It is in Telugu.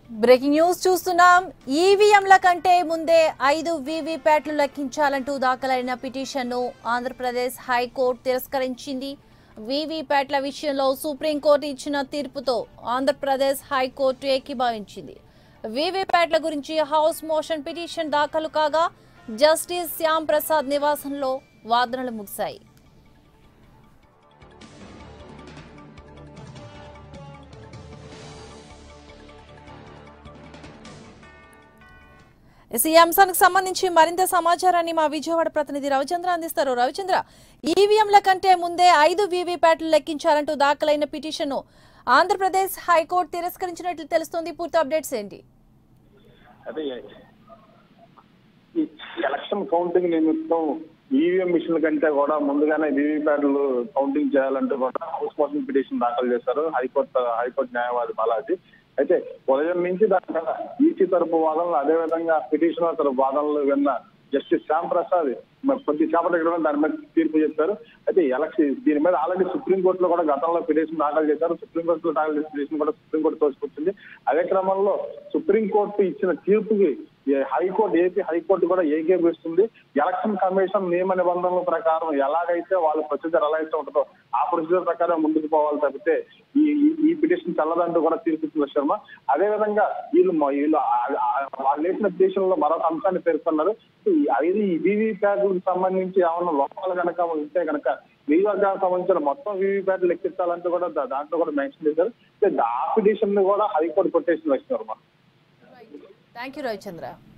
బ్రేకింగ్ న్యూస్ చూస్తున్నాం ఈవీఎంల కంటే ముందే ఐదు వీవీప్యాట్లు లెక్కించాలంటూ దాఖలైన పిటిషన్ను ఆంధ్రప్రదేశ్ హైకోర్టు తిరస్కరించింది వీవీప్యాట్ల విషయంలో సుప్రీంకోర్టు ఇచ్చిన తీర్పుతో ఆంధ్రప్రదేశ్ హైకోర్టు ఏకీభవించింది వీవీప్యాట్ల గురించి హౌస్ మోషన్ పిటిషన్ దాఖలు కాగా జస్టిస్ శ్యామ్ ప్రసాద్ నివాసంలో వాదనలు ముగిశాయి ఈ అంశానికి సంబంధించి మరింత సమాచారాన్ని మా విజయవాడ ప్రతినిధి రవిచంద్ర అందిస్తారు రవిచంద్ర ఈవీఎంల కంటే ముందే ఐదు వీవీప్యాట్లు లెక్కించాలంటూ దాఖలైన పిటిషన్ను ఆంధ్రప్రదేశ్ హైకోర్టు తిరస్కరించినట్లు తెలుస్తోంది పూర్తి అప్డేట్స్ ఏంటి అదే ఈ ఎలక్షన్ కౌంటింగ్ నిమిత్తం ఈవీఎం మిషన్ల కంటే కూడా ముందుగానే వీవీప్యాట్లు కౌంటింగ్ చేయాలంటూ కూడా హౌస్ మోషన్ పిటిషన్ దాఖలు చేశారు హైకోర్టు హైకోర్టు న్యాయవాది బాలాజీ అయితే ఉదయం నుంచి దాని మీద ఈసీ తరపు వాదనలు అదే విధంగా పిటిషనర్ తరపు వాదనలు విన్న జస్టిస్ శ్యామ్ ప్రసాద్ మరి కొద్దిసేపటి క్రితం దాని మీద తీర్పు చెప్పారు అయితే ఎలక్షన్ దీని మీద ఆల్రెడీ సుప్రీంకోర్టులో కూడా గతంలో పిటిషన్ దాఖలు చేశారు సుప్రీంకోర్టులో దాఖలు చేసిన పిటిషన్ కూడా సుప్రీంకోర్టు తోసిపుచ్చింది అదే క్రమంలో సుప్రీంకోర్టు ఇచ్చిన తీర్పుకి ఏ హైకోర్టు ఏపీ హైకోర్టు కూడా ఏకీభవిస్తుంది ఎలక్షన్ కమిషన్ నియమ నిబంధనల ప్రకారం ఎలాగైతే వాళ్ళ ప్రొసీజర్ ఎలా అయితే ఉంటుందో ఆ ప్రొసీజర్ ప్రకారం ముందుకు పోవాలి తప్పితే ఈ ఈ- ఈ పిటిషన్ చల్లదంటూ కూడా తీర్పిచ్చిన శర్మ అదే విధంగా వీళ్ళు మ- వీళ్ళు ఆ- ఆ- వాళ్ళు వేసిన పిటిషన్ లో మరొక అంశాన్ని పేర్కొన్నారు ఈ ఐదు ఈ వీవీప్యాట్లకు సంబంధించి ఏమన్నా లోపాలు కనుక ఉంటే కనుక నియోజకవర్గానికి సంబంధించిన మొత్తం వీవీప్యాట్ లెక్కించాలంటూ కూడా దా- దాంట్లో కూడా మెన్షన్ చేశారు అయితే ఆ పిటిషన్ ని కూడా హైకోర్టు కొట్టేసిన శర్మ థ్యాంక్ యూ రవిచంద్ర